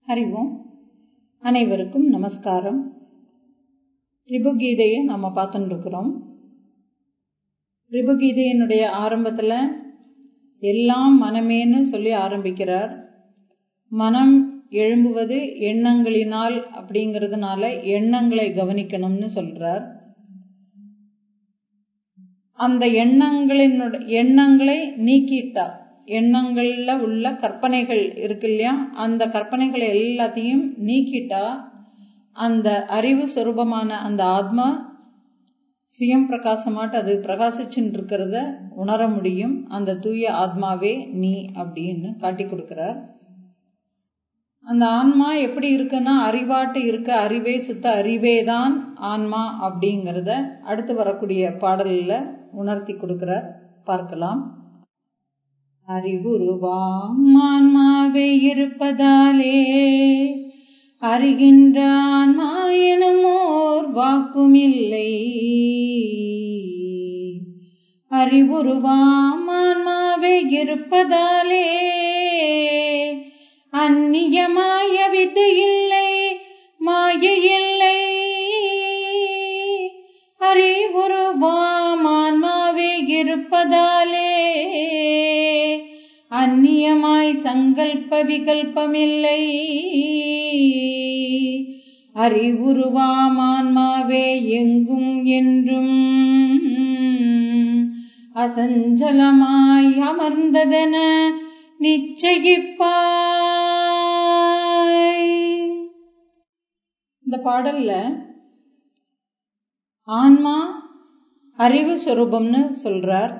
அறிவோம் அனைவருக்கும் நமஸ்காரம் ரிபுகீதையை நம்ம பார்த்துட்டு இருக்கிறோம் ரிபுகீதையினுடைய ஆரம்பத்துல எல்லாம் மனமேன்னு சொல்லி ஆரம்பிக்கிறார் மனம் எழும்புவது எண்ணங்களினால் அப்படிங்கிறதுனால எண்ணங்களை கவனிக்கணும்னு சொல்றார் அந்த எண்ணங்களினுட எண்ணங்களை நீக்கிட்டா எண்ணங்கள்ல உள்ள கற்பனைகள் இருக்கு இல்லையா அந்த கற்பனைகளை எல்லாத்தையும் நீக்கிட்டா அந்த அறிவு சொரூபமான அந்த ஆத்மா சுயம் பிரகாசமாட்டு அது பிரகாசிச்சுன்னு இருக்கிறத உணர முடியும் அந்த தூய ஆத்மாவே நீ அப்படின்னு காட்டி கொடுக்கிறார் அந்த ஆன்மா எப்படி இருக்குன்னா அறிவாட்டு இருக்க அறிவே சுத்த அறிவே தான் ஆன்மா அப்படிங்கிறத அடுத்து வரக்கூடிய பாடல்ல உணர்த்தி கொடுக்கிறார் பார்க்கலாம் அறிவுருவாம் ஆன்மாவே இருப்பதாலே அறிகின்ற ஆன்மா எனும் ஓர் வாக்கும் இல்லை அறிவுருவாம் ஆன்மாவே இருப்பதாலே அந்நியமாய வித்தை இல்லை மாய இல்லை அறிவுருவாம் ஆன்மாவே இருப்பதாலே அந்நியமாய் சங்கல்ப விகல்பமில்லை அறிவுருவாம் ஆன்மாவே எங்கும் என்றும் அசஞ்சலமாய் அமர்ந்ததென நிச்சயிப்பாய் இந்த பாடல்ல ஆன்மா அறிவு சொரூபம்னு சொல்றார்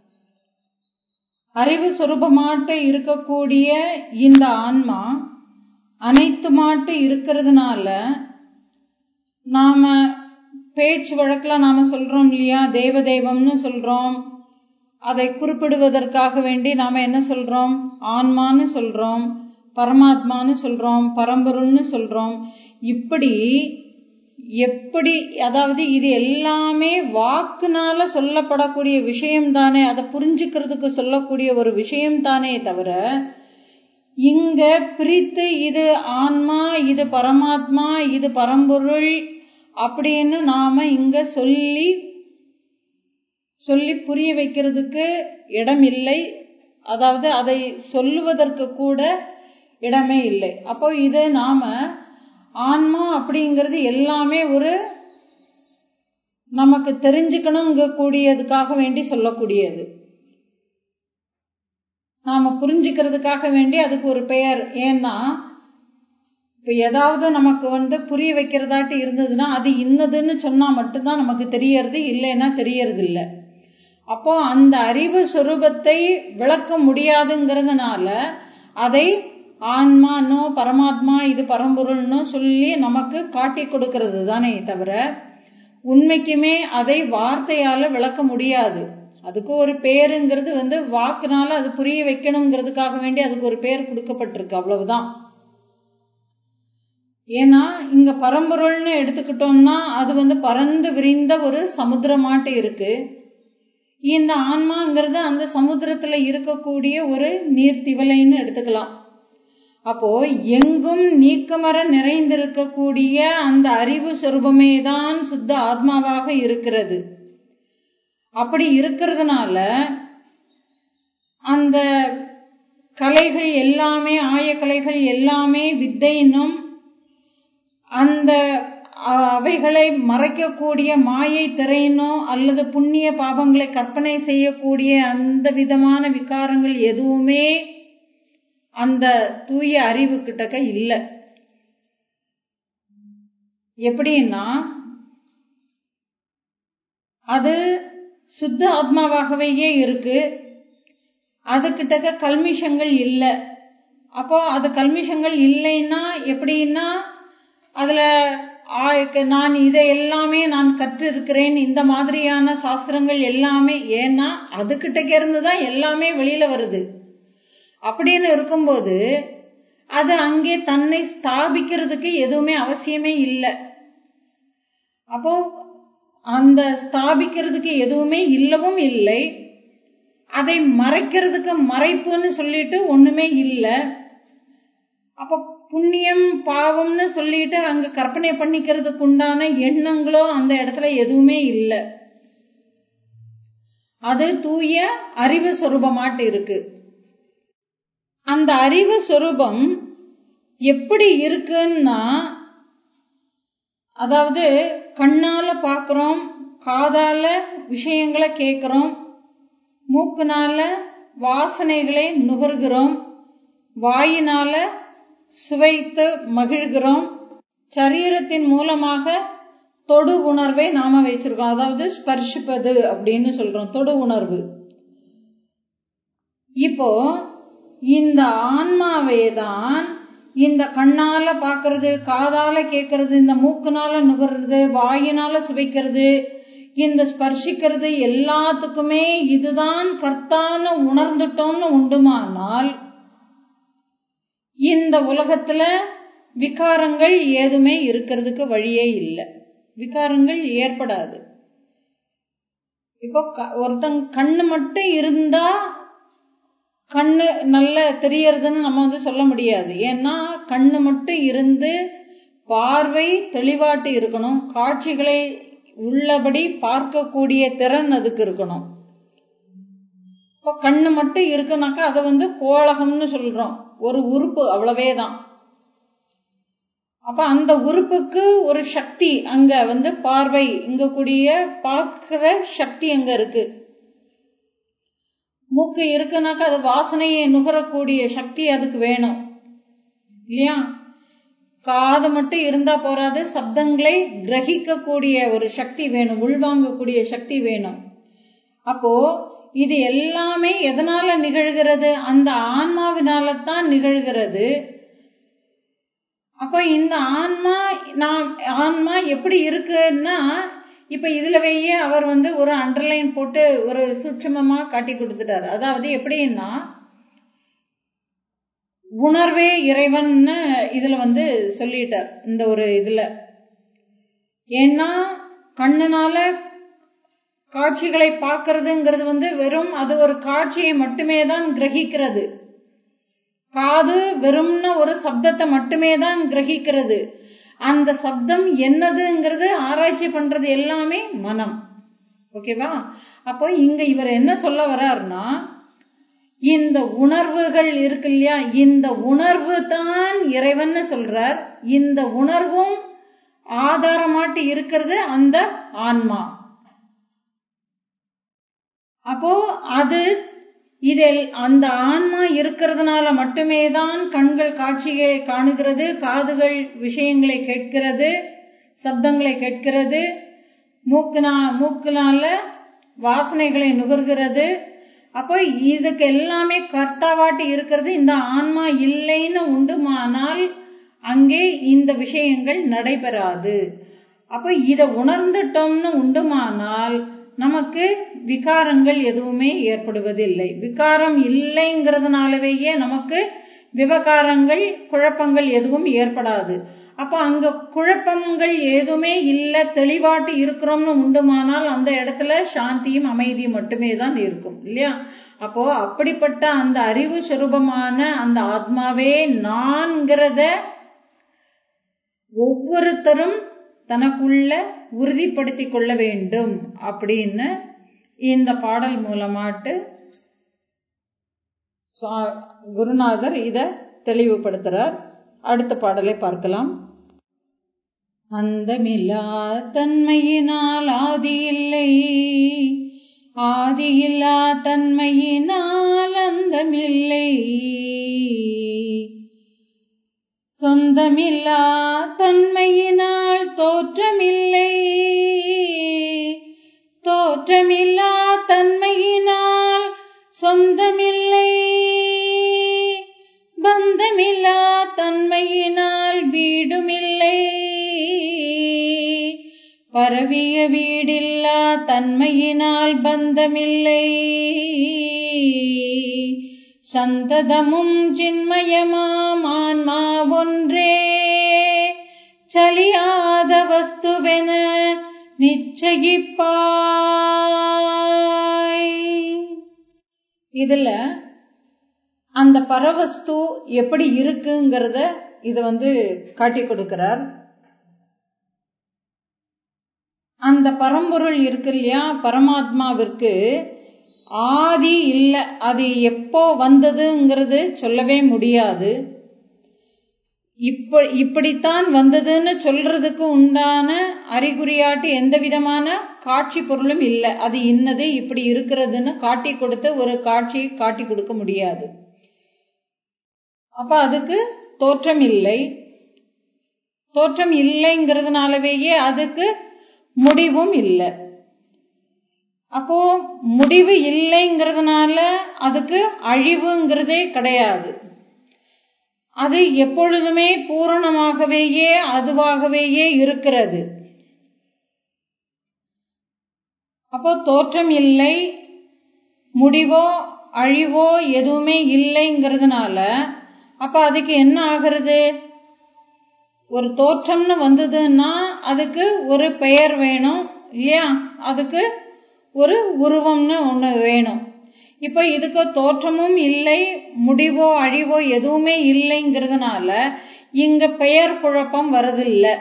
அறிவு சொரூபமாட்டு இருக்கக்கூடிய இந்த ஆன்மா அனைத்து மாட்டு இருக்கிறதுனால நாம பேச்சு வழக்குல நாம சொல்றோம் இல்லையா தேவ தெய்வம்னு சொல்றோம் அதை குறிப்பிடுவதற்காக வேண்டி நாம என்ன சொல்றோம் ஆன்மான்னு சொல்றோம் பரமாத்மான்னு சொல்றோம் பரம்பொருள்னு சொல்றோம் இப்படி எப்படி அதாவது இது எல்லாமே வாக்குனால சொல்லப்படக்கூடிய விஷயம் தானே அதை புரிஞ்சுக்கிறதுக்கு சொல்லக்கூடிய ஒரு விஷயம் தானே தவிர இங்க பிரித்து இது ஆன்மா இது பரமாத்மா இது பரம்பொருள் அப்படின்னு நாம இங்க சொல்லி சொல்லி புரிய வைக்கிறதுக்கு இடம் இல்லை அதாவது அதை சொல்லுவதற்கு கூட இடமே இல்லை அப்போ இது நாம ஆன்மா அப்படிங்கிறது எல்லாமே ஒரு நமக்கு தெரிஞ்சுக்கணுங்க கூடியதுக்காக வேண்டி சொல்லக்கூடியது நாம புரிஞ்சுக்கிறதுக்காக வேண்டி அதுக்கு ஒரு பெயர் ஏன்னா இப்ப ஏதாவது நமக்கு வந்து புரிய வைக்கிறதாட்டு இருந்ததுன்னா அது இன்னதுன்னு சொன்னா மட்டும்தான் நமக்கு தெரியறது இல்லைன்னா தெரியறது இல்லை அப்போ அந்த அறிவு சொரூபத்தை விளக்க முடியாதுங்கிறதுனால அதை ஆன்மானோ பரமாத்மா இது பரம்பொருள்னோ சொல்லி நமக்கு காட்டி கொடுக்கறது தானே தவிர உண்மைக்குமே அதை வார்த்தையால விளக்க முடியாது அதுக்கு ஒரு பேருங்கிறது வந்து வாக்குனால அது புரிய வைக்கணுங்கிறதுக்காக வேண்டி அதுக்கு ஒரு பேர் கொடுக்கப்பட்டிருக்கு அவ்வளவுதான் ஏன்னா இங்க பரம்பொருள்னு எடுத்துக்கிட்டோம்னா அது வந்து பறந்து விரிந்த ஒரு சமுத்திரமாட்டு இருக்கு இந்த ஆன்மாங்கிறது அந்த சமுத்திரத்துல இருக்கக்கூடிய ஒரு நீர்த்திவலைன்னு எடுத்துக்கலாம் அப்போ எங்கும் நீக்கமர நிறைந்திருக்கக்கூடிய அந்த அறிவு சொரூபமே தான் சுத்த ஆத்மாவாக இருக்கிறது அப்படி இருக்கிறதுனால அந்த கலைகள் எல்லாமே ஆய கலைகள் எல்லாமே வித்தைன்னும் அந்த அவைகளை மறைக்கக்கூடிய மாயை திரையினோ அல்லது புண்ணிய பாபங்களை கற்பனை செய்யக்கூடிய அந்த விதமான விகாரங்கள் எதுவுமே அந்த தூய அறிவு கிட்டக்க இல்லை எப்படின்னா அது சுத்த ஆத்மாவாகவே இருக்கு அது கிட்டக்க கல்மிஷங்கள் இல்லை அப்போ அது கல்மிஷங்கள் இல்லைன்னா எப்படின்னா அதுல நான் இதை எல்லாமே நான் கற்று இருக்கிறேன் இந்த மாதிரியான சாஸ்திரங்கள் எல்லாமே ஏன்னா அதுகிட்டக்க இருந்துதான் எல்லாமே வெளியில வருது அப்படின்னு இருக்கும்போது அது அங்கே தன்னை ஸ்தாபிக்கிறதுக்கு எதுவுமே அவசியமே இல்லை அப்போ அந்த ஸ்தாபிக்கிறதுக்கு எதுவுமே இல்லவும் இல்லை அதை மறைக்கிறதுக்கு மறைப்புன்னு சொல்லிட்டு ஒண்ணுமே இல்லை அப்ப புண்ணியம் பாவம்னு சொல்லிட்டு அங்க கற்பனை பண்ணிக்கிறதுக்கு உண்டான எண்ணங்களோ அந்த இடத்துல எதுவுமே இல்லை அது தூய அறிவு சொரூபமாட்டு இருக்கு அந்த அறிவு சொரூபம் எப்படி இருக்குன்னா அதாவது கண்ணால பாக்குறோம் காதால விஷயங்களை கேட்கிறோம் மூக்குனால வாசனைகளை நுகர்கிறோம் வாயினால சுவைத்து மகிழ்கிறோம் சரீரத்தின் மூலமாக தொடு உணர்வை நாம வச்சிருக்கோம் அதாவது ஸ்பர்ஷிப்பது அப்படின்னு சொல்றோம் தொடு உணர்வு இப்போ இந்த ஆன்மாவே தான் இந்த கண்ணால பாக்குறது காதால கேட்கறது இந்த மூக்குனால நுகர்றது வாயினால சுவைக்கிறது இந்த ஸ்பர்ஷிக்கிறது எல்லாத்துக்குமே இதுதான் கர்த்தான்னு உணர்ந்துட்டோம்னு உண்டுமானால் இந்த உலகத்துல விகாரங்கள் ஏதுமே இருக்கிறதுக்கு வழியே இல்லை விகாரங்கள் ஏற்படாது இப்போ ஒருத்தங்க கண்ணு மட்டும் இருந்தா கண்ணு நல்ல தெரியறதுன்னு நம்ம வந்து சொல்ல முடியாது ஏன்னா கண்ணு மட்டும் இருந்து பார்வை தெளிவாட்டு இருக்கணும் காட்சிகளை உள்ளபடி பார்க்கக்கூடிய திறன் அதுக்கு இருக்கணும் இப்போ கண்ணு மட்டும் இருக்குனாக்கா அதை வந்து கோலகம்னு சொல்றோம் ஒரு உறுப்பு அவ்வளவே தான் அப்ப அந்த உறுப்புக்கு ஒரு சக்தி அங்க வந்து பார்வை இங்க கூடிய பார்க்கிற சக்தி அங்க இருக்கு மூக்கு இருக்குனாக்கா அது வாசனையை நுகரக்கூடிய சக்தி அதுக்கு வேணும் இல்லையா காது மட்டும் இருந்தா போறாது சப்தங்களை கிரகிக்கக்கூடிய ஒரு சக்தி வேணும் உள்வாங்கக்கூடிய சக்தி வேணும் அப்போ இது எல்லாமே எதனால நிகழ்கிறது அந்த ஆன்மாவினால தான் நிகழ்கிறது அப்ப இந்த ஆன்மா நாம் ஆன்மா எப்படி இருக்குன்னா இப்ப இதுலவேயே அவர் வந்து ஒரு அண்டர்லைன் போட்டு ஒரு சூட்சமமா காட்டி கொடுத்துட்டாரு அதாவது எப்படின்னா உணர்வே இறைவன்னு இதுல வந்து சொல்லிட்டார் இந்த ஒரு இதுல ஏன்னா கண்ணனால காட்சிகளை பார்க்கறதுங்கிறது வந்து வெறும் அது ஒரு காட்சியை மட்டுமே தான் கிரகிக்கிறது காது வெறும்ன ஒரு சப்தத்தை மட்டுமே தான் கிரகிக்கிறது அந்த சப்தம் என்னதுங்கிறது ஆராய்ச்சி பண்றது எல்லாமே மனம் ஓகேவா அப்போ இங்க இவர் என்ன சொல்ல வர்றாருன்னா இந்த உணர்வுகள் இருக்கு இல்லையா இந்த உணர்வு தான் இறைவன் சொல்றார் இந்த உணர்வும் ஆதாரமாட்டு இருக்கிறது அந்த ஆன்மா அப்போ அது இதில் அந்த ஆன்மா இருக்கிறதுனால மட்டுமே தான் கண்கள் காட்சிகளை காணுகிறது காதுகள் விஷயங்களை கேட்கிறது சப்தங்களை கேட்கிறது மூக்குனா மூக்குனால வாசனைகளை நுகர்கிறது அப்போ இதுக்கு எல்லாமே கர்த்தாவாட்டி இருக்கிறது இந்த ஆன்மா இல்லைன்னு உண்டுமானால் அங்கே இந்த விஷயங்கள் நடைபெறாது அப்போ இதை உணர்ந்துட்டோம்னு உண்டுமானால் நமக்கு விகாரங்கள் எதுவுமே ஏற்படுவதில்லை விகாரம் இல்லைங்கிறதுனாலவேயே நமக்கு விவகாரங்கள் குழப்பங்கள் எதுவும் ஏற்படாது அப்ப அங்க குழப்பங்கள் எதுவுமே இல்ல தெளிவாட்டு இருக்கிறோம்னு உண்டுமானால் அந்த இடத்துல சாந்தியும் அமைதியும் மட்டுமே தான் இருக்கும் இல்லையா அப்போ அப்படிப்பட்ட அந்த அறிவு சுரூபமான அந்த ஆத்மாவே நான்கிறத ஒவ்வொருத்தரும் தனக்குள்ள உறுதிப்படுத்தி கொள்ள வேண்டும் அப்படின்னு இந்த பாடல் மூலமாட்டு குருநாதர் இத தெளிவுபடுத்துறார் அடுத்த பாடலை பார்க்கலாம் அந்தமில்லா தன்மையினால் ஆதி இல்லை ஆதியில்லா தன்மையினால் அந்தமில்லை சொந்தமில்லா தன்மையினால் தோற்றமில்லை தோற்றமில்லா தன்மையினால் சொந்தமில்லை பந்தமில்லா தன்மையினால் வீடுமில்லை பரவிய வீடில்லா தன்மையினால் பந்தமில்லை சந்ததமும் சின்மயமாம் ஆன்மா ஒன்றே சலியாத வஸ்துவென நிச்சயிப்பாய் இதுல அந்த பரவஸ்து எப்படி இருக்குங்கிறத இது வந்து காட்டி கொடுக்கிறார் அந்த பரம்பொருள் இருக்கு இல்லையா பரமாத்மாவிற்கு ஆதி இல்லை அது எப்போ வந்ததுங்கிறது சொல்லவே முடியாது இப்ப இப்படித்தான் வந்ததுன்னு சொல்றதுக்கு உண்டான அறிகுறியாட்டு எந்த விதமான காட்சி பொருளும் இல்லை அது இன்னது இப்படி இருக்கிறதுன்னு காட்டி கொடுத்த ஒரு காட்சியை காட்டி கொடுக்க முடியாது அப்ப அதுக்கு தோற்றம் இல்லை தோற்றம் இல்லைங்கிறதுனாலவேயே அதுக்கு முடிவும் இல்லை அப்போ முடிவு இல்லைங்கிறதுனால அதுக்கு அழிவுங்கிறதே கிடையாது அது எப்பொழுதுமே பூரணமாகவேயே அதுவாகவேயே இருக்கிறது அப்போ தோற்றம் இல்லை முடிவோ அழிவோ எதுவுமே இல்லைங்கிறதுனால அப்ப அதுக்கு என்ன ஆகிறது ஒரு தோற்றம்னு வந்ததுன்னா அதுக்கு ஒரு பெயர் வேணும் இல்லையா அதுக்கு ஒரு உருவம்னு ஒன்று வேணும் இப்போ இதுக்கு தோற்றமும் இல்லை முடிவோ அழிவோ எதுவுமே இல்லைங்கிறதுனால இங்க பெயர் குழப்பம் வரதில்லை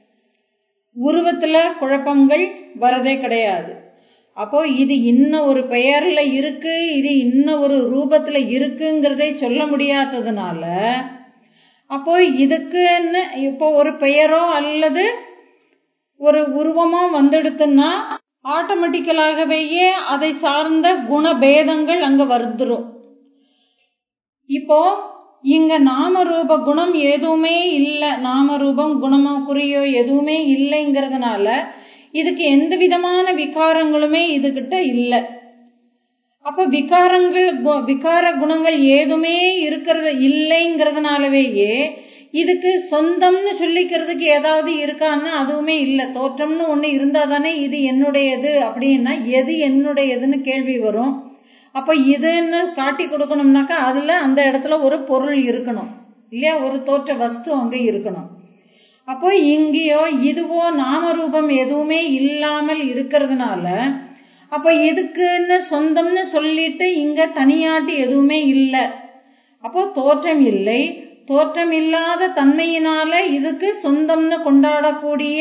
உருவத்துல குழப்பங்கள் வரதே கிடையாது அப்போ இது இன்ன ஒரு பெயர்ல இருக்கு இது இன்ன ஒரு ரூபத்துல இருக்குங்கிறதை சொல்ல முடியாததுனால அப்போ இதுக்குன்னு இப்போ ஒரு பெயரோ அல்லது ஒரு உருவமோ வந்துடுத்துன்னா ஆட்டோமேட்டிக்கலாகவேயே அதை சார்ந்த குணபேதங்கள் அங்க வந்துடும் இப்போ இங்க நாம ரூப குணம் எதுவுமே இல்லை நாம ரூபம் குணமோ குறியோ எதுவுமே இல்லைங்கிறதுனால இதுக்கு எந்த விதமான விகாரங்களுமே இதுகிட்ட இல்லை அப்ப விகாரங்கள் விகார குணங்கள் ஏதுமே இருக்கிறது இல்லைங்கிறதுனாலவேயே இதுக்கு சொந்தம்னு சொல்லிக்கிறதுக்கு ஏதாவது இருக்கான்னா அதுவுமே இல்லை தோற்றம்னு ஒண்ணு இருந்தா தானே இது என்னுடையது அப்படின்னா எது என்னுடையதுன்னு கேள்வி வரும் அப்ப இதுன்னு காட்டி கொடுக்கணும்னாக்கா அதுல அந்த இடத்துல ஒரு பொருள் இருக்கணும் இல்லையா ஒரு தோற்ற வஸ்து அங்க இருக்கணும் அப்போ இங்கேயோ இதுவோ நாமரூபம் எதுவுமே இல்லாமல் இருக்கிறதுனால அப்ப இதுக்குன்னு சொந்தம்னு சொல்லிட்டு இங்க தனியாட்டு எதுவுமே இல்லை அப்போ தோற்றம் இல்லை தோற்றம் இல்லாத தன்மையினால இதுக்கு சொந்தம்னு கொண்டாடக்கூடிய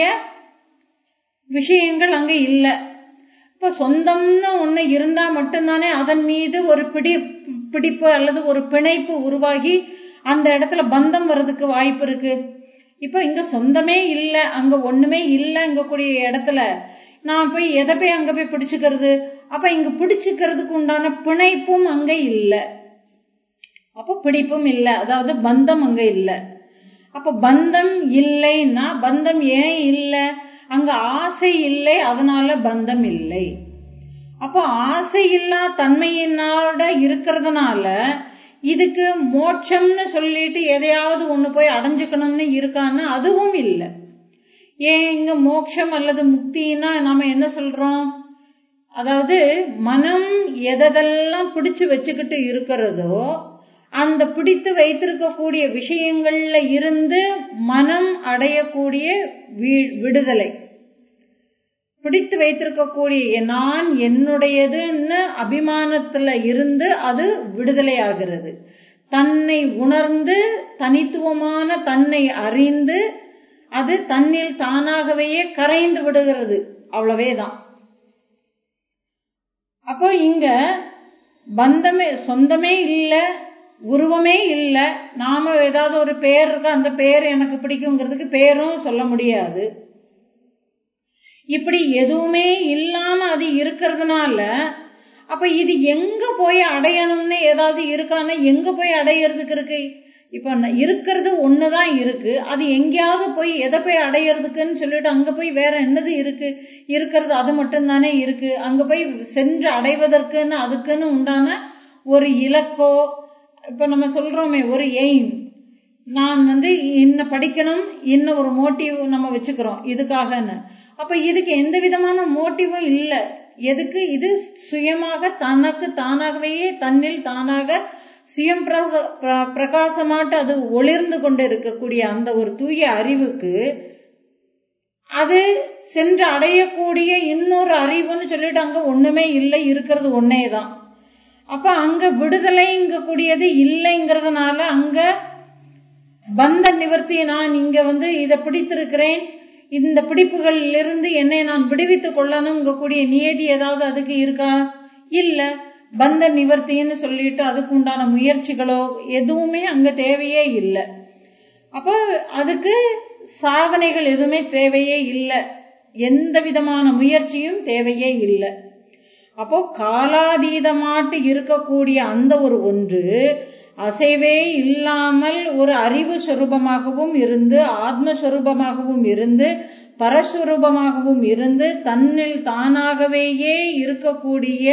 விஷயங்கள் அங்க இல்லை இப்ப சொந்தம்னு ஒண்ணு இருந்தா மட்டும்தானே அதன் மீது ஒரு பிடி பிடிப்பு அல்லது ஒரு பிணைப்பு உருவாகி அந்த இடத்துல பந்தம் வர்றதுக்கு வாய்ப்பு இருக்கு இப்ப இங்க சொந்தமே இல்லை அங்க ஒண்ணுமே இல்லைங்க கூடிய இடத்துல நான் போய் எதை போய் அங்க போய் பிடிச்சுக்கிறது அப்ப இங்க பிடிச்சுக்கிறதுக்கு உண்டான பிணைப்பும் அங்க இல்லை அப்ப பிடிப்பும் இல்லை அதாவது பந்தம் அங்க இல்லை அப்ப பந்தம் இல்லைன்னா பந்தம் ஏன் இல்லை அங்க ஆசை இல்லை அதனால பந்தம் இல்லை அப்போ ஆசை இல்லா தன்மையினோட இருக்கிறதுனால இதுக்கு மோட்சம்னு சொல்லிட்டு எதையாவது ஒண்ணு போய் அடைஞ்சுக்கணும்னு இருக்கான்னா அதுவும் இல்லை ஏன் இங்க மோட்சம் அல்லது முக்தின்னா நாம என்ன சொல்றோம் அதாவது மனம் எதெல்லாம் பிடிச்சு வச்சுக்கிட்டு இருக்கிறதோ அந்த பிடித்து வைத்திருக்கக்கூடிய விஷயங்கள்ல இருந்து மனம் அடையக்கூடிய விடுதலை பிடித்து வைத்திருக்கக்கூடிய நான் என்னுடையதுன்னு அபிமானத்துல இருந்து அது விடுதலை ஆகிறது தன்னை உணர்ந்து தனித்துவமான தன்னை அறிந்து அது தன்னில் தானாகவே கரைந்து விடுகிறது அவ்வளவேதான் அப்போ இங்க பந்தமே சொந்தமே இல்லை உருவமே இல்லை நாம ஏதாவது ஒரு பேர் இருக்கா அந்த பேர் எனக்கு பிடிக்குங்கிறதுக்கு பேரும் சொல்ல முடியாது இப்படி எதுவுமே இல்லாம அது இருக்கிறதுனால அப்ப இது எங்க போய் அடையணும்னு ஏதாவது இருக்கான்னா எங்க போய் அடையிறதுக்கு இருக்கு இப்ப இருக்கிறது ஒண்ணுதான் இருக்கு அது எங்கேயாவது போய் எதை போய் அடையிறதுக்குன்னு சொல்லிட்டு அங்க போய் வேற என்னது இருக்கு இருக்கிறது அது மட்டும்தானே இருக்கு அங்க போய் சென்று அடைவதற்குன்னு அதுக்குன்னு உண்டான ஒரு இலக்கோ இப்ப நம்ம சொல்றோமே ஒரு எய்ம் நான் வந்து இன்ன படிக்கணும் இன்ன ஒரு மோட்டிவ் நம்ம வச்சுக்கிறோம் இதுக்காகன்னு அப்ப இதுக்கு எந்த விதமான மோட்டிவும் இல்லை எதுக்கு இது சுயமாக தனக்கு தானாகவே தன்னில் தானாக சுயம் பிரகாசமாட்டு அது ஒளிர்ந்து கொண்டு இருக்கக்கூடிய அந்த ஒரு தூய அறிவுக்கு அது சென்று அடையக்கூடிய இன்னொரு அறிவுன்னு சொல்லிட்டு அங்க ஒண்ணுமே இல்லை இருக்கிறது ஒன்னே தான் அப்ப அங்க விடுதலைங்க கூடியது இல்லைங்கிறதுனால அங்க பந்த நிவர்த்தி நான் இங்க வந்து இதை பிடித்திருக்கிறேன் இந்த பிடிப்புகளில் இருந்து என்னை நான் விடுவித்துக் கொள்ளணுங்க கூடிய நியதி ஏதாவது அதுக்கு இருக்கா இல்ல பந்த நிவர்த்தின்னு சொல்லிட்டு அதுக்கு உண்டான முயற்சிகளோ எதுவுமே அங்க தேவையே இல்லை அப்ப அதுக்கு சாதனைகள் எதுவுமே தேவையே இல்லை எந்த விதமான முயற்சியும் தேவையே இல்லை அப்போ காலாதீதமாட்டு இருக்கக்கூடிய அந்த ஒரு ஒன்று அசைவே இல்லாமல் ஒரு அறிவு சொரூபமாகவும் இருந்து ஆத்மஸ்வரூபமாகவும் இருந்து பரஸ்வரூபமாகவும் இருந்து தன்னில் தானாகவேயே இருக்கக்கூடிய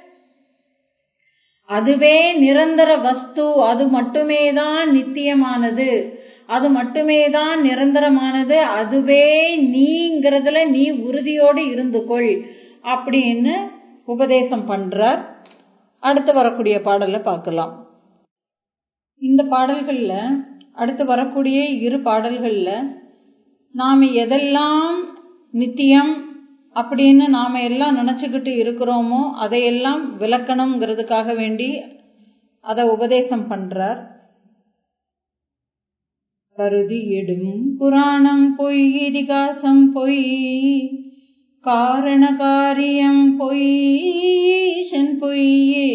அதுவே நிரந்தர வஸ்து அது மட்டுமே தான் நித்தியமானது அது மட்டுமே தான் நிரந்தரமானது அதுவே நீங்கிறதுல நீ உறுதியோடு இருந்து கொள் அப்படின்னு உபதேசம் பண்றார் அடுத்து வரக்கூடிய பாடல்ல பார்க்கலாம் இந்த பாடல்கள்ல அடுத்து வரக்கூடிய இரு பாடல்கள்ல நாம எதெல்லாம் நித்தியம் அப்படின்னு நாம எல்லாம் நினைச்சுக்கிட்டு இருக்கிறோமோ அதையெல்லாம் விளக்கணுங்கிறதுக்காக வேண்டி அதை உபதேசம் பண்றார் கருதி எடும் புராணம் பொய் இதிகாசம் பொய் காரண காரியம் பொய் ஈசன் பொய்யே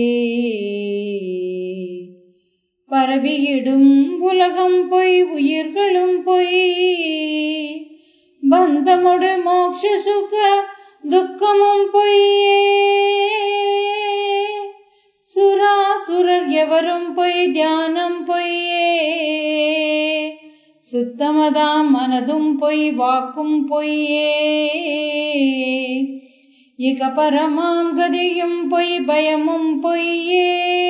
பரவியிடும் உலகம் பொய் உயிர்களும் பொய் பந்தமுடு மோக்ஷ சுக துக்கமும் பொய்யே சுராசுரர் எவரும் பொய் தியானம் பொய்யே சுத்தமதாம் மனதும் பொய் வாக்கும் பொய்யே இக பரமாம் கதியும் பொய் பயமும் பொய்யே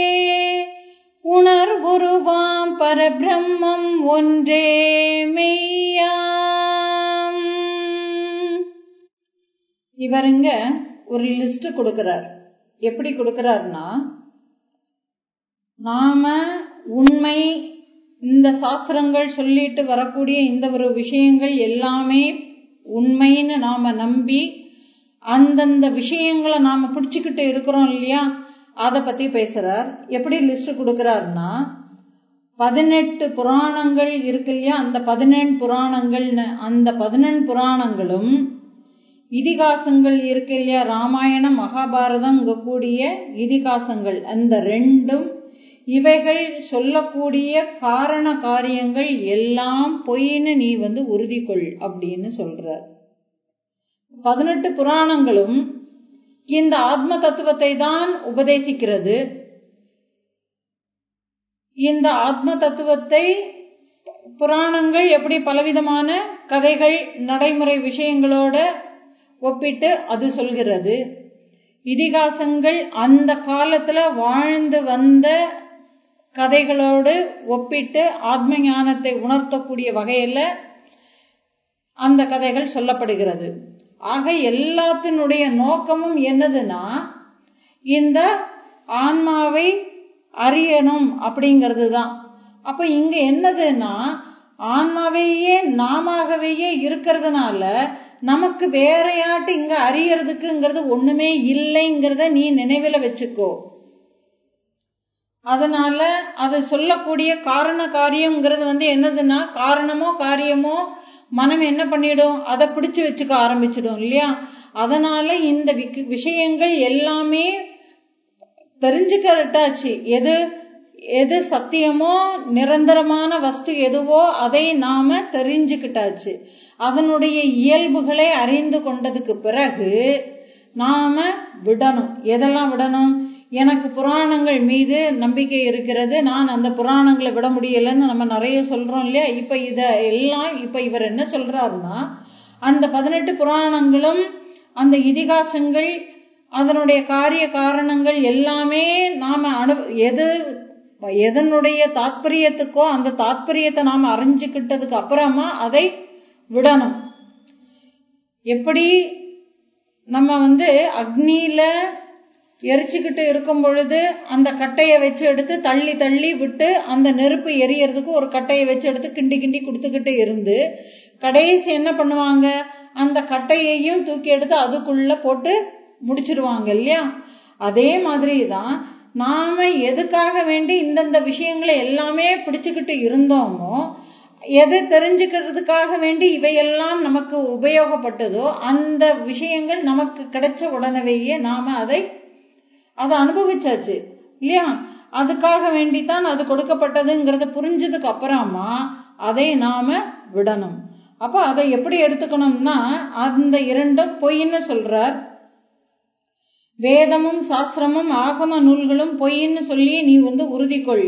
உணர்வுருவாம் பரபிரம்மம் ஒன்றே மெய்யாம் இவருங்க ஒரு லிஸ்ட் கொடுக்கிறார் எப்படி கொடுக்கிறார்னா நாம உண்மை இந்த சாஸ்திரங்கள் சொல்லிட்டு வரக்கூடிய இந்த ஒரு விஷயங்கள் எல்லாமே உண்மைன்னு நாம நம்பி அந்தந்த விஷயங்களை நாம பிடிச்சுக்கிட்டு இருக்கிறோம் இல்லையா அதை பத்தி பேசுறார் எப்படி லிஸ்ட் கொடுக்கிறாருன்னா பதினெட்டு புராணங்கள் இருக்கு இல்லையா அந்த பதினெண் புராணங்கள்னு அந்த பதினெண் புராணங்களும் இதிகாசங்கள் இருக்கு இல்லையா ராமாயணம் மகாபாரதம் கூடிய இதிகாசங்கள் அந்த ரெண்டும் இவைகள் சொல்லக்கூடிய காரண காரியங்கள் எல்லாம் பொய்ன்னு நீ வந்து உறுதி கொள் அப்படின்னு சொல்றார் பதினெட்டு புராணங்களும் இந்த ஆத்ம தத்துவத்தை தான் உபதேசிக்கிறது இந்த ஆத்ம தத்துவத்தை புராணங்கள் எப்படி பலவிதமான கதைகள் நடைமுறை விஷயங்களோட ஒப்பிட்டு அது சொல்கிறது இதிகாசங்கள் அந்த காலத்துல வாழ்ந்து வந்த கதைகளோடு ஒப்பிட்டு ஆத்ம ஞானத்தை உணர்த்தக்கூடிய வகையில அந்த கதைகள் சொல்லப்படுகிறது ஆக எல்லாத்தினுடைய நோக்கமும் என்னதுன்னா இந்த ஆன்மாவை அறியணும் அப்படிங்கிறது தான் அப்ப இங்க என்னதுன்னா ஆன்மாவையே நாமவே இருக்கிறதுனால நமக்கு வேறையாட்டு இங்க அறியறதுக்குங்கிறது ஒண்ணுமே இல்லைங்கிறத நீ நினைவுல வச்சுக்கோ அதனால அது சொல்லக்கூடிய காரண காரியம்ங்கிறது வந்து என்னதுன்னா காரணமோ காரியமோ மனம் என்ன பண்ணிடும் அதை பிடிச்சு வச்சுக்க ஆரம்பிச்சிடும் இல்லையா அதனால இந்த விஷயங்கள் எல்லாமே தெரிஞ்சுக்கிறட்டாச்சு எது எது சத்தியமோ நிரந்தரமான வஸ்து எதுவோ அதை நாம தெரிஞ்சுக்கிட்டாச்சு அதனுடைய இயல்புகளை அறிந்து கொண்டதுக்கு பிறகு நாம விடணும் எதெல்லாம் விடணும் எனக்கு புராணங்கள் மீது நம்பிக்கை இருக்கிறது நான் அந்த புராணங்களை விட முடியலன்னு நம்ம நிறைய சொல்றோம் இல்லையா இப்ப இத எல்லாம் இப்ப இவர் என்ன சொல்றாருன்னா அந்த பதினெட்டு புராணங்களும் அந்த இதிகாசங்கள் அதனுடைய காரிய காரணங்கள் எல்லாமே நாம அனு எது எதனுடைய தாத்பரியத்துக்கோ அந்த தாத்பரியத்தை நாம அறிஞ்சுக்கிட்டதுக்கு அப்புறமா அதை விடணும் எப்படி நம்ம வந்து அக்னியில எரிச்சுக்கிட்டு இருக்கும் பொழுது அந்த கட்டையை வச்சு எடுத்து தள்ளி தள்ளி விட்டு அந்த நெருப்பு எரியறதுக்கு ஒரு கட்டையை வச்சு எடுத்து கிண்டி கிண்டி கொடுத்துக்கிட்டு இருந்து கடைசி என்ன பண்ணுவாங்க அந்த கட்டையையும் தூக்கி எடுத்து அதுக்குள்ள போட்டு முடிச்சிருவாங்க இல்லையா அதே மாதிரி தான் நாம எதுக்காக வேண்டி இந்தந்த விஷயங்களை எல்லாமே பிடிச்சுக்கிட்டு இருந்தோமோ எது தெரிஞ்சுக்கிறதுக்காக வேண்டி இவையெல்லாம் நமக்கு உபயோகப்பட்டதோ அந்த விஷயங்கள் நமக்கு கிடைச்ச உடனேயே நாம அதை அதை அனுபவிச்சாச்சு இல்லையா அதுக்காக வேண்டித்தான் அது கொடுக்கப்பட்டதுங்கிறத புரிஞ்சதுக்கு அப்புறமா அதை நாம விடணும் அப்ப அதை எப்படி எடுத்துக்கணும்னா அந்த இரண்டும் பொய்ன்னு சொல்றார் வேதமும் சாஸ்திரமும் ஆகம நூல்களும் பொய்ன்னு சொல்லி நீ வந்து உறுதி கொள்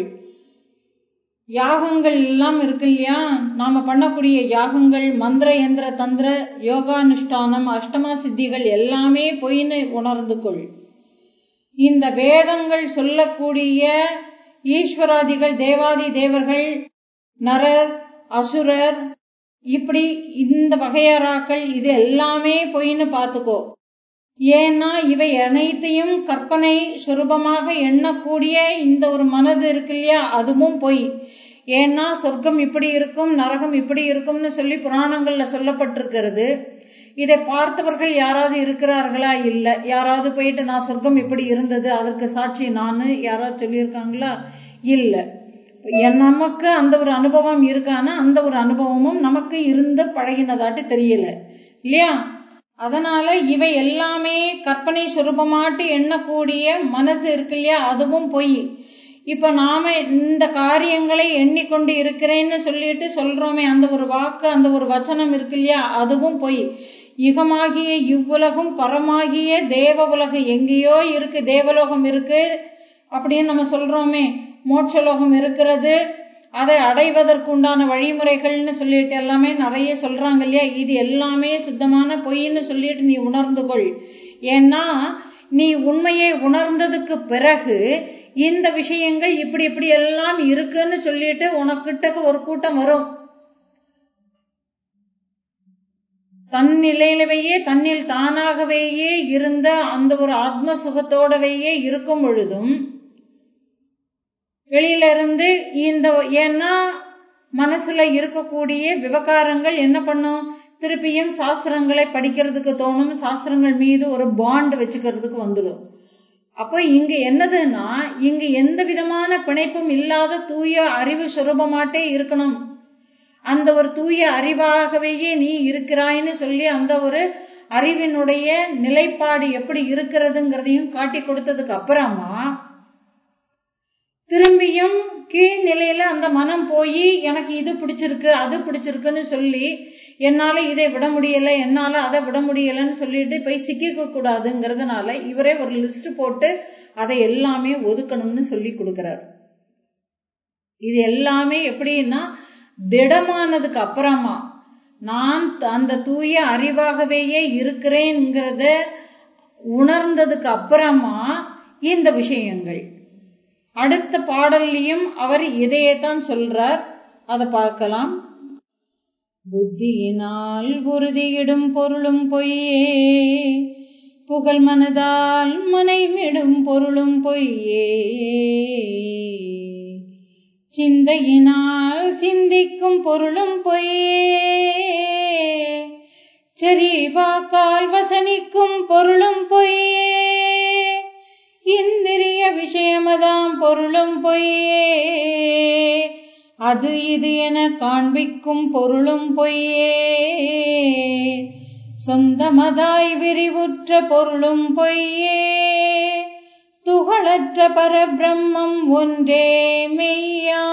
யாகங்கள் எல்லாம் இருக்கு இல்லையா நாம பண்ணக்கூடிய யாகங்கள் மந்திர யந்திர தந்திர யோகானுஷ்டானம் அஷ்டமா சித்திகள் எல்லாமே பொய்ன்னு உணர்ந்து கொள் இந்த வேதங்கள் சொல்லக்கூடிய ஈஸ்வராதிகள் தேவாதி தேவர்கள் நரர் அசுரர் இப்படி இந்த வகையறாக்கள் இது எல்லாமே பொய்ன்னு பார்த்துக்கோ ஏன்னா இவை அனைத்தையும் கற்பனை சுரூபமாக எண்ணக்கூடிய இந்த ஒரு மனது இருக்கு இல்லையா அதுவும் பொய் ஏன்னா சொர்க்கம் இப்படி இருக்கும் நரகம் இப்படி இருக்கும்னு சொல்லி புராணங்கள்ல சொல்லப்பட்டிருக்கிறது இதை பார்த்தவர்கள் யாராவது இருக்கிறார்களா இல்ல யாராவது போயிட்டு நான் சொர்க்கம் இப்படி இருந்தது அதற்கு சாட்சி நானு யாராவது சொல்லியிருக்காங்களா இல்ல நமக்கு அந்த ஒரு அனுபவம் இருக்கானா அந்த ஒரு அனுபவமும் நமக்கு இருந்து பழகினதாட்டு தெரியல இல்லையா அதனால இவை எல்லாமே கற்பனை சுரூபமாட்டு எண்ணக்கூடிய மனசு இருக்கு இல்லையா அதுவும் பொய் இப்ப நாம இந்த காரியங்களை எண்ணிக்கொண்டு இருக்கிறேன்னு சொல்லிட்டு சொல்றோமே அந்த ஒரு வாக்கு அந்த ஒரு வச்சனம் இருக்கு இல்லையா அதுவும் பொய் யுகமாகிய இவ்வுலகம் பரமாகிய தேவ உலகம் எங்கேயோ இருக்கு தேவலோகம் இருக்கு அப்படின்னு நம்ம சொல்றோமே மோட்சலோகம் இருக்கிறது அதை அடைவதற்கு உண்டான வழிமுறைகள்னு சொல்லிட்டு எல்லாமே நிறைய சொல்றாங்க இல்லையா இது எல்லாமே சுத்தமான பொய்ன்னு சொல்லிட்டு நீ உணர்ந்து கொள் ஏன்னா நீ உண்மையை உணர்ந்ததுக்கு பிறகு இந்த விஷயங்கள் இப்படி இப்படி எல்லாம் இருக்குன்னு சொல்லிட்டு உனக்கிட்ட ஒரு கூட்டம் வரும் தன்னிலையிலவையே தன்னில் தானாகவேயே இருந்த அந்த ஒரு ஆத்ம சுகத்தோடவேயே இருக்கும் பொழுதும் வெளியில இருந்து இந்த ஏன்னா மனசுல இருக்கக்கூடிய விவகாரங்கள் என்ன பண்ணும் திருப்பியும் சாஸ்திரங்களை படிக்கிறதுக்கு தோணும் சாஸ்திரங்கள் மீது ஒரு பாண்ட் வச்சுக்கிறதுக்கு வந்துடும் அப்போ இங்க என்னதுன்னா இங்க எந்த விதமான பிணைப்பும் இல்லாத தூய அறிவு சுரூபமாட்டே இருக்கணும் அந்த ஒரு தூய அறிவாகவே நீ இருக்கிறாய்ன்னு சொல்லி அந்த ஒரு அறிவினுடைய நிலைப்பாடு எப்படி இருக்கிறதுங்கிறதையும் காட்டி கொடுத்ததுக்கு அப்புறமா திரும்பியும் கீழ்நிலையில அந்த மனம் போய் எனக்கு இது பிடிச்சிருக்கு அது பிடிச்சிருக்குன்னு சொல்லி என்னால இதை விட முடியல என்னால அதை விட முடியலன்னு சொல்லிட்டு போய் சிக்கிக்க கூடாதுங்கிறதுனால இவரே ஒரு லிஸ்ட் போட்டு அதை எல்லாமே ஒதுக்கணும்னு சொல்லி கொடுக்கிறார் இது எல்லாமே எப்படின்னா திடமானதுக்கு அப்புறமா நான் அந்த தூய அறிவாகவேயே இருக்கிறேங்கிறத உணர்ந்ததுக்கு அப்புறமா இந்த விஷயங்கள் அடுத்த பாடல்லையும் அவர் இதையேதான் சொல்றார் அதை பார்க்கலாம் புத்தியினால் உறுதியிடும் பொருளும் பொய்யே புகழ் மனதால் மனைமிடும் பொருளும் பொய்யே சிந்தையினால் சிந்திக்கும் பொருளும் பொய்யே செறிவாக்கால் வசனிக்கும் பொருளும் பொய்யே இந்திரிய விஷயமதாம் பொருளும் பொய்யே அது இது என காண்பிக்கும் பொருளும் பொய்யே சொந்தமதாய் விரிவுற்ற பொருளும் பொய்யே துகளற்ற பரபிரம்மம் ஒன்றே மெய்யா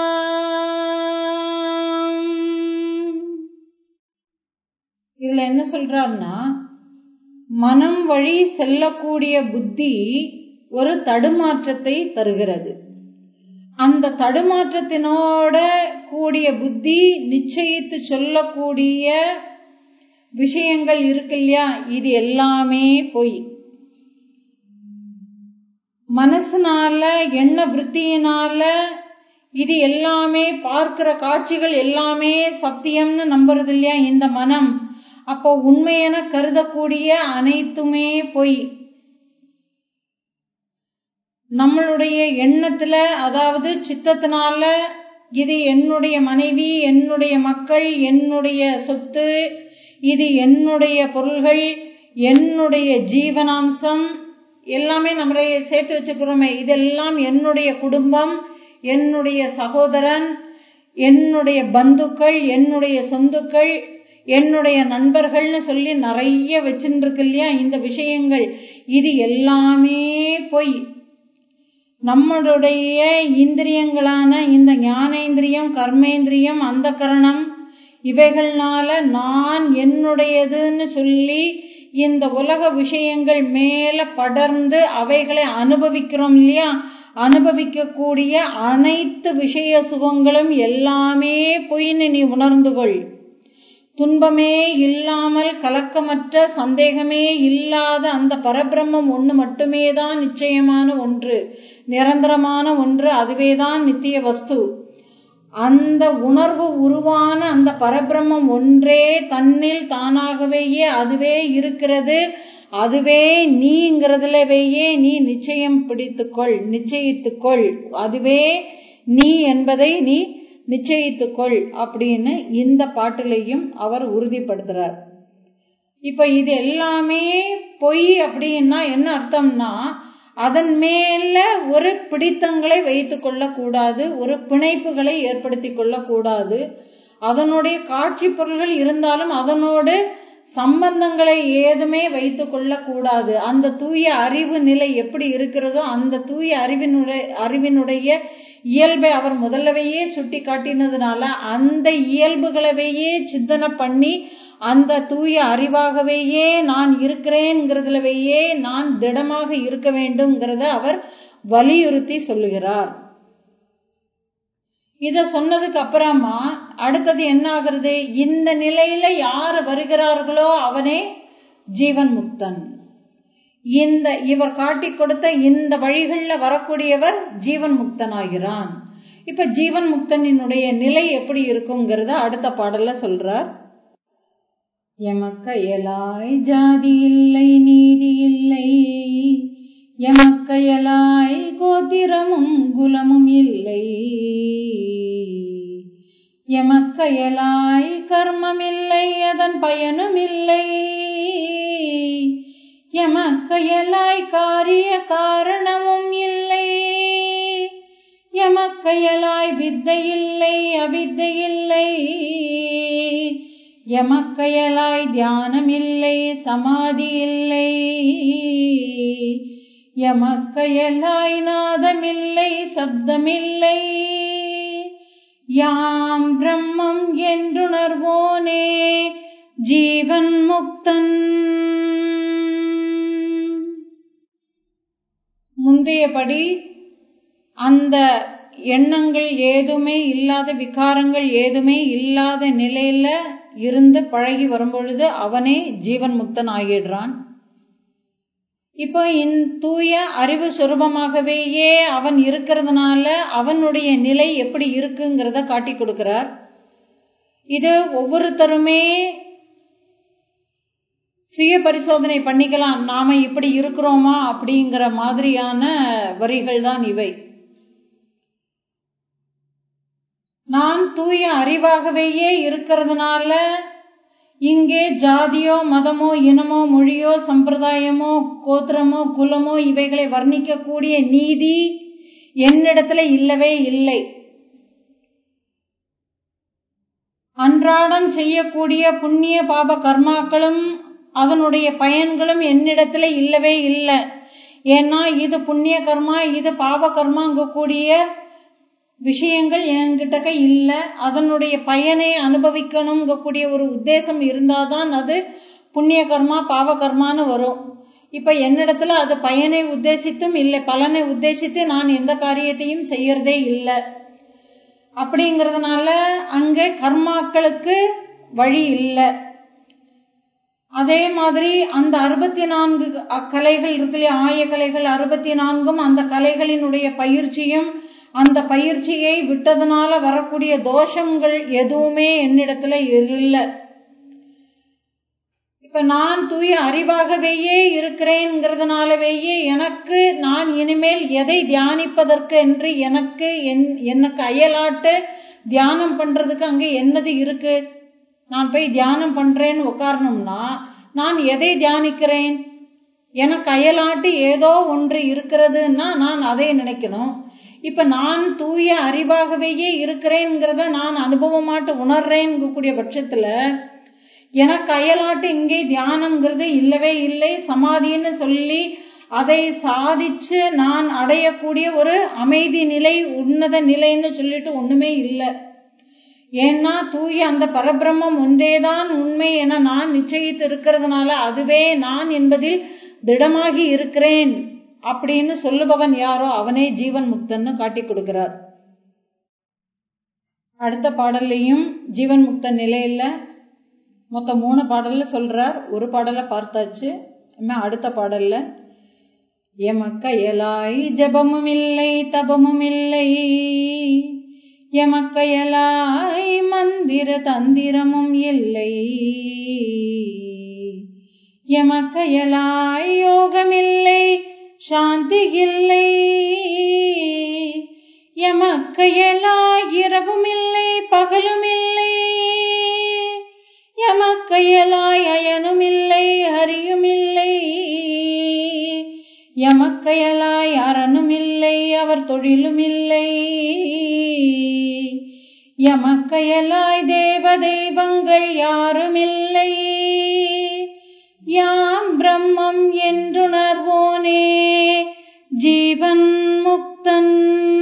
இதுல என்ன சொல்றாருன்னா மனம் வழி செல்லக்கூடிய புத்தி ஒரு தடுமாற்றத்தை தருகிறது அந்த தடுமாற்றத்தினோட கூடிய புத்தி நிச்சயித்து சொல்லக்கூடிய விஷயங்கள் இருக்கு இல்லையா இது எல்லாமே பொய் மனசுனால எண்ண விற்த்தியினால இது எல்லாமே பார்க்கிற காட்சிகள் எல்லாமே சத்தியம்னு நம்புறது இல்லையா இந்த மனம் அப்போ உண்மையென கருதக்கூடிய அனைத்துமே பொய் நம்மளுடைய எண்ணத்துல அதாவது சித்தத்தினால இது என்னுடைய மனைவி என்னுடைய மக்கள் என்னுடைய சொத்து இது என்னுடைய பொருள்கள் என்னுடைய ஜீவனாம்சம் எல்லாமே நம்மளை சேர்த்து வச்சுக்கிறோமே இதெல்லாம் என்னுடைய குடும்பம் என்னுடைய சகோதரன் என்னுடைய பந்துக்கள் என்னுடைய சொந்துக்கள் என்னுடைய நண்பர்கள்னு சொல்லி நிறைய வச்சுட்டு இருக்கு இல்லையா இந்த விஷயங்கள் இது எல்லாமே பொய் நம்மளுடைய இந்திரியங்களான இந்த ஞானேந்திரியம் கர்மேந்திரியம் அந்த கரணம் இவைகள்னால நான் என்னுடையதுன்னு சொல்லி இந்த உலக விஷயங்கள் மேல படர்ந்து அவைகளை அனுபவிக்கிறோம் இல்லையா அனுபவிக்கக்கூடிய அனைத்து விஷய சுகங்களும் எல்லாமே பொய்ன்னு நீ உணர்ந்து கொள் துன்பமே இல்லாமல் கலக்கமற்ற சந்தேகமே இல்லாத அந்த பரபிரம்மம் ஒன்று மட்டுமே தான் நிச்சயமான ஒன்று நிரந்தரமான ஒன்று அதுவேதான் நித்திய வஸ்து அந்த உணர்வு உருவான அந்த பரபிரம்மம் ஒன்றே தன்னில் தானாகவேயே அதுவே இருக்கிறது அதுவே நீங்கிறதுலவேயே நீ நிச்சயம் பிடித்துக்கொள் நிச்சயித்துக்கொள் அதுவே நீ என்பதை நீ நிச்சயித்துக்கொள் அப்படின்னு இந்த பாட்டிலையும் அவர் உறுதிப்படுத்துறார் இப்ப இது எல்லாமே பொய் அப்படின்னா என்ன அர்த்தம்னா அதன் மேல ஒரு பிடித்தங்களை வைத்துக் கொள்ளக்கூடாது ஒரு பிணைப்புகளை ஏற்படுத்தி கொள்ளக்கூடாது அதனுடைய காட்சி பொருள்கள் இருந்தாலும் அதனோடு சம்பந்தங்களை ஏதுமே வைத்துக் கொள்ளக்கூடாது அந்த தூய அறிவு நிலை எப்படி இருக்கிறதோ அந்த தூய அறிவினுடைய அறிவினுடைய இயல்பை அவர் முதல்லவையே சுட்டி காட்டினதுனால அந்த இயல்புகளவையே சிந்தனை பண்ணி அந்த தூய அறிவாகவேயே நான் இருக்கிறேன்ங்கிறதுலவையே நான் திடமாக இருக்க வேண்டும்ங்கிறத அவர் வலியுறுத்தி சொல்லுகிறார் இத சொன்னதுக்கு அப்புறமா அடுத்தது என்ன ஆகுறது இந்த நிலையில யார் வருகிறார்களோ அவனே ஜீவன் முக்தன் இந்த இவர் காட்டி கொடுத்த இந்த வழிகள்ல வரக்கூடியவர் ஜீவன் முக்தனாகிறான் இப்ப ஜீவன் முக்தனினுடைய நிலை எப்படி இருக்குங்கிறத அடுத்த பாடல்ல சொல்றார் எமக்கையலாய் ஜாதி இல்லை நீதி இல்லை எமக்கையலாய் கோத்திரமும் குலமும் இல்லை எமக்கையலாய் கர்மமில்லை அதன் பயனும் இல்லை எமக்கையலாய் காரிய காரணமும் இல்லை எமக்கையலாய் வித்தை இல்லை அவித்தை இல்லை எமக்கையலாய் தியானம் இல்லை சமாதி இல்லை எமக்கையலாய் நாதமில்லை சப்தமில்லை யாம் பிரம்மம் என்றுணர்வோனே ஜீவன் முக்தன் முந்தையபடி அந்த எண்ணங்கள் ஏதுமே இல்லாத விகாரங்கள் ஏதுமே இல்லாத நிலையில இருந்து பழகி வரும்பொழுது அவனே ஜீவன் முக்தன் ஆகிடுறான் இப்போ இந்த தூய அறிவு சுரூபமாகவேயே அவன் இருக்கிறதுனால அவனுடைய நிலை எப்படி இருக்குங்கிறத காட்டி கொடுக்கிறார் இது ஒவ்வொருத்தருமே சுய பரிசோதனை பண்ணிக்கலாம் நாம இப்படி இருக்கிறோமா அப்படிங்கிற மாதிரியான வரிகள் தான் இவை நான் தூய அறிவாகவேயே இருக்கிறதுனால இங்கே ஜாதியோ மதமோ இனமோ மொழியோ சம்பிரதாயமோ கோத்திரமோ குலமோ இவைகளை வர்ணிக்கக்கூடிய நீதி என்னிடத்துல இல்லவே இல்லை அன்றாடம் செய்யக்கூடிய புண்ணிய பாப கர்மாக்களும் அதனுடைய பயன்களும் என்னிடத்துல இல்லவே இல்லை ஏன்னா இது புண்ணிய கர்மா இது பாவ கர்மாங்கக்கூடிய விஷயங்கள் என்கிட்டக்க இல்லை அதனுடைய பயனை அனுபவிக்கணுங்கக்கூடிய ஒரு உத்தேசம் இருந்தாதான் அது புண்ணிய கர்மா பாவ கர்மான்னு வரும் இப்ப என்னிடத்துல அது பயனை உத்தேசித்தும் இல்லை பலனை உத்தேசித்து நான் எந்த காரியத்தையும் செய்யறதே இல்லை அப்படிங்கறதுனால அங்க கர்மாக்களுக்கு வழி இல்லை அதே மாதிரி அந்த அறுபத்தி நான்கு கலைகள் இருக்கு ஆய கலைகள் அறுபத்தி நான்கும் அந்த கலைகளினுடைய பயிற்சியும் அந்த பயிற்சியை விட்டதுனால வரக்கூடிய தோஷங்கள் எதுவுமே என்னிடத்துல இல்லை இப்ப நான் தூய அறிவாகவேயே இருக்கிறேங்கிறதுனாலவேயே எனக்கு நான் இனிமேல் எதை தியானிப்பதற்கு என்று எனக்கு எனக்கு அயலாட்டு தியானம் பண்றதுக்கு அங்க என்னது இருக்கு நான் போய் தியானம் பண்றேன்னு உட்காரணும்னா நான் எதை தியானிக்கிறேன் எனக்கு அயலாட்டு ஏதோ ஒன்று இருக்கிறதுன்னா நான் அதை நினைக்கணும் இப்ப நான் தூய அறிவாகவே இருக்கிறேங்கிறத நான் அனுபவமாட்டு உணர்றேன் கூடிய பட்சத்துல எனக்கு அயலாட்டு இங்கே தியானம்ங்கிறது இல்லவே இல்லை சமாதின்னு சொல்லி அதை சாதிச்சு நான் அடையக்கூடிய ஒரு அமைதி நிலை உன்னத நிலைன்னு சொல்லிட்டு ஒண்ணுமே இல்லை ஏன்னா தூய அந்த பரபிரம்மம் ஒன்றேதான் உண்மை என நான் நிச்சயித்து இருக்கிறதுனால அதுவே நான் என்பதில் திடமாகி இருக்கிறேன் அப்படின்னு சொல்லுபவன் யாரோ அவனே ஜீவன் முக்தன்னு காட்டி கொடுக்கிறார் அடுத்த பாடல்லையும் ஜீவன் முக்த நிலையில மொத்தம் மூணு பாடல்ல சொல்றார் ஒரு பாடல பார்த்தாச்சு அடுத்த பாடல்ல எமக்கையலாய் ஜபமும் இல்லை தபமும் இல்லை எமக்கையலாய் மந்திர தந்திரமும் இல்லை எமக்கையலாய் யோகமில்லை சாந்தி இல்லை எமக்கையலாய் இரவும் இல்லை பகலும் இல்லை எமக்கையலாய் அயனும் இல்லை ஹரியும் இல்லை எமக்கையலாய் அரணும் இல்லை அவர் தொழிலும் இல்லை எமக்கையலாய் தேவ தெய்வங்கள் யாரும் இல்லை யாம் பிரம்மம் என்றுணர்வோனே ஜீவன் முக்தன்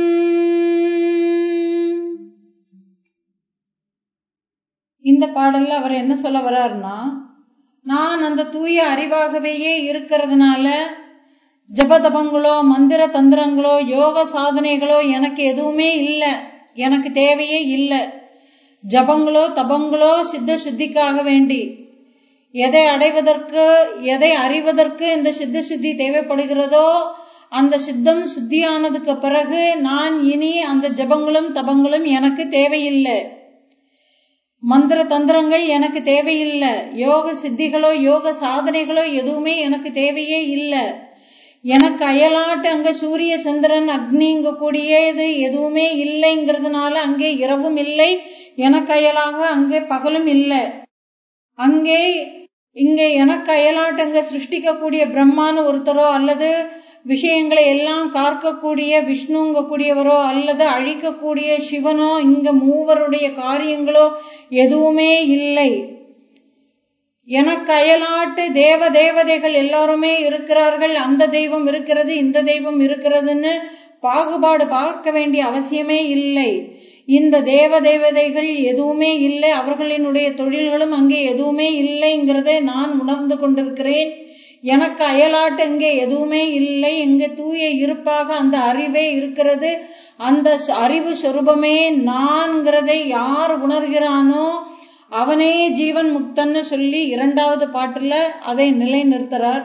இந்த பாடல்ல அவர் என்ன சொல்ல வர்றாருன்னா நான் அந்த தூய அறிவாகவே இருக்கிறதுனால ஜபதபங்களோ மந்திர தந்திரங்களோ யோக சாதனைகளோ எனக்கு எதுவுமே இல்லை எனக்கு தேவையே இல்லை ஜபங்களோ தபங்களோ சித்த சுத்திக்காக வேண்டி எதை அடைவதற்கு எதை அறிவதற்கு இந்த சித்த சுத்தி தேவைப்படுகிறதோ அந்த சித்தம் சுத்தியானதுக்கு பிறகு நான் இனி அந்த ஜபங்களும் தபங்களும் எனக்கு தேவையில்லை மந்திர தந்திரங்கள் எனக்கு தேவையில்லை யோக சித்திகளோ யோக சாதனைகளோ எதுவுமே எனக்கு தேவையே இல்லை எனக்கு அயலாட்டு அங்க சூரிய சந்திரன் அக்னிங்க கூடியது எதுவுமே இல்லைங்கிறதுனால அங்கே இரவும் இல்லை எனக்கு அயலாக அங்கே பகலும் இல்லை அங்கே இங்கே எனக்கு அயலாட்டு அங்க சிருஷ்டிக்கக்கூடிய பிரம்மான்னு ஒருத்தரோ அல்லது விஷயங்களை எல்லாம் காக்கக்கூடிய விஷ்ணுங்க கூடியவரோ அல்லது அழிக்கக்கூடிய சிவனோ இங்க மூவருடைய காரியங்களோ எதுவுமே இல்லை எனக்கு அயலாட்டு தேவ தேவதைகள் எல்லாருமே இருக்கிறார்கள் அந்த தெய்வம் இருக்கிறது இந்த தெய்வம் இருக்கிறதுன்னு பாகுபாடு பார்க்க வேண்டிய அவசியமே இல்லை இந்த தேவ தேவதைகள் எதுவுமே இல்லை அவர்களினுடைய தொழில்களும் அங்கே எதுவுமே இல்லைங்கிறதை நான் உணர்ந்து கொண்டிருக்கிறேன் எனக்கு அயலாட்டு இங்கே எதுவுமே இல்லை இங்கு தூய இருப்பாக அந்த அறிவே இருக்கிறது அந்த அறிவு சொரூபமே நான்கிறதை யார் உணர்கிறானோ அவனே ஜீவன் முக்தன்னு சொல்லி இரண்டாவது பாட்டுல அதை நிலை நிறுத்துறார்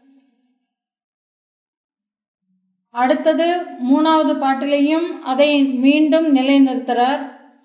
அடுத்தது மூணாவது பாட்டிலையும் அதை மீண்டும் நிலைநிறுத்துறார்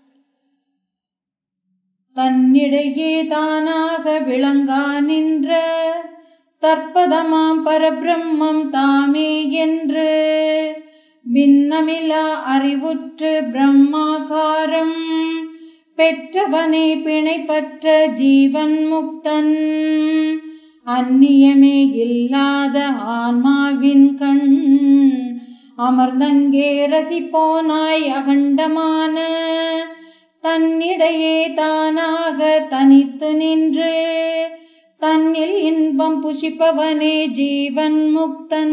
தன்னிடையே தானாக விளங்கா நின்ற தற்பதமாம் பரபிரம்மம் தாமே என்று பின்னமிலா அறிவுற்று பிரம்மாகாரம் பெற்றவனை பிணைப்பற்ற ஜீவன் முக்தன் அந்நியமே இல்லாத ஆன்மாவின் கண் அமர்ந்தங்கே ரசிப்போனாய் அகண்டமான தன்னிடையே தானாக தனித்து நின்று தன்னில் இன்பம் புசிப்பவனே ஜீவன் முக்தன்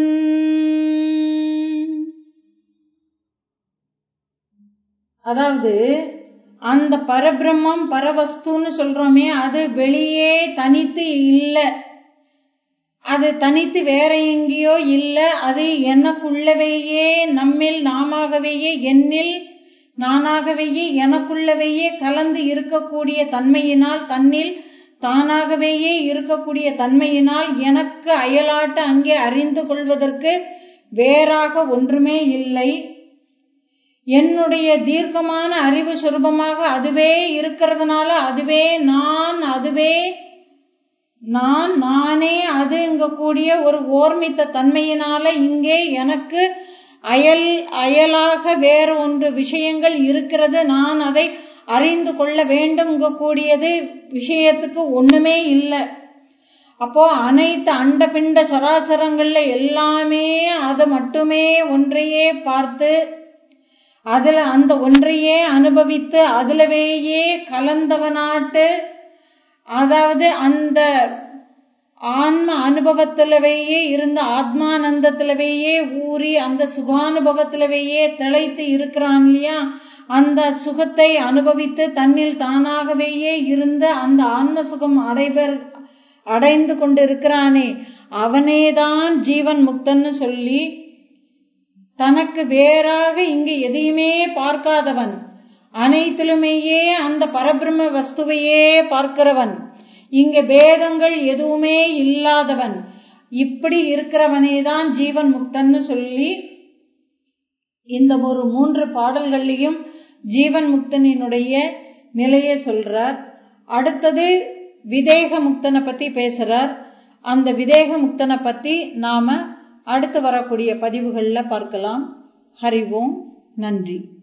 அதாவது அந்த பரபிரம்மம் பரவஸ்துன்னு சொல்றோமே அது வெளியே தனித்து இல்லை அது தனித்து வேற எங்கேயோ இல்லை அது எனக்குள்ளவையே நம்மில் நாமாகவேயே என்னில் நானாகவேயே எனக்குள்ளவையே கலந்து இருக்கக்கூடிய தன்மையினால் தன்னில் தானாகவேயே இருக்கக்கூடிய தன்மையினால் எனக்கு அயலாட்ட அங்கே அறிந்து கொள்வதற்கு வேறாக ஒன்றுமே இல்லை என்னுடைய தீர்க்கமான அறிவு சுரூபமாக அதுவே இருக்கிறதுனால அதுவே நான் அதுவே நான் நானே அதுங்க கூடிய ஒரு ஓர்மித்த தன்மையினால இங்கே எனக்கு அயல் அயலாக வேறு ஒன்று விஷயங்கள் இருக்கிறது நான் அதை அறிந்து கொள்ள வேண்டும் கூடியது விஷயத்துக்கு ஒண்ணுமே இல்லை அப்போ அனைத்து அண்ட பிண்ட சராசரங்கள்ல எல்லாமே அது மட்டுமே ஒன்றையே பார்த்து அதுல அந்த ஒன்றையே அனுபவித்து அதுலவேயே கலந்தவனாட்டு அதாவது அந்த ஆன்ம அனுபவத்திலவேயே இருந்த ஆத்மானந்தத்திலவேயே ஊறி அந்த சுகானுபவத்திலவேயே திளைத்து இருக்கிறான் இல்லையா அந்த சுகத்தை அனுபவித்து தன்னில் தானாகவேயே இருந்த அந்த ஆன்ம சுகம் அடைபெற அடைந்து கொண்டிருக்கிறானே அவனேதான் ஜீவன் முக்தன்னு சொல்லி தனக்கு வேறாக இங்கு எதையுமே பார்க்காதவன் அனைத்திலுமேயே அந்த பரபிரம்ம வஸ்துவையே பார்க்கிறவன் இங்க பேதங்கள் எதுவுமே இல்லாதவன் இப்படி இருக்கிறவனே தான் ஜீவன் முக்தன்னு சொல்லி இந்த ஒரு மூன்று பாடல்கள்லையும் ஜீவன் முக்தனினுடைய நிலையை சொல்றார் அடுத்தது விதேக முக்தனை பத்தி பேசுறார் அந்த விதேக முக்தனை பத்தி நாம அடுத்து வரக்கூடிய பதிவுகள்ல பார்க்கலாம் ஹரி ஓம் நன்றி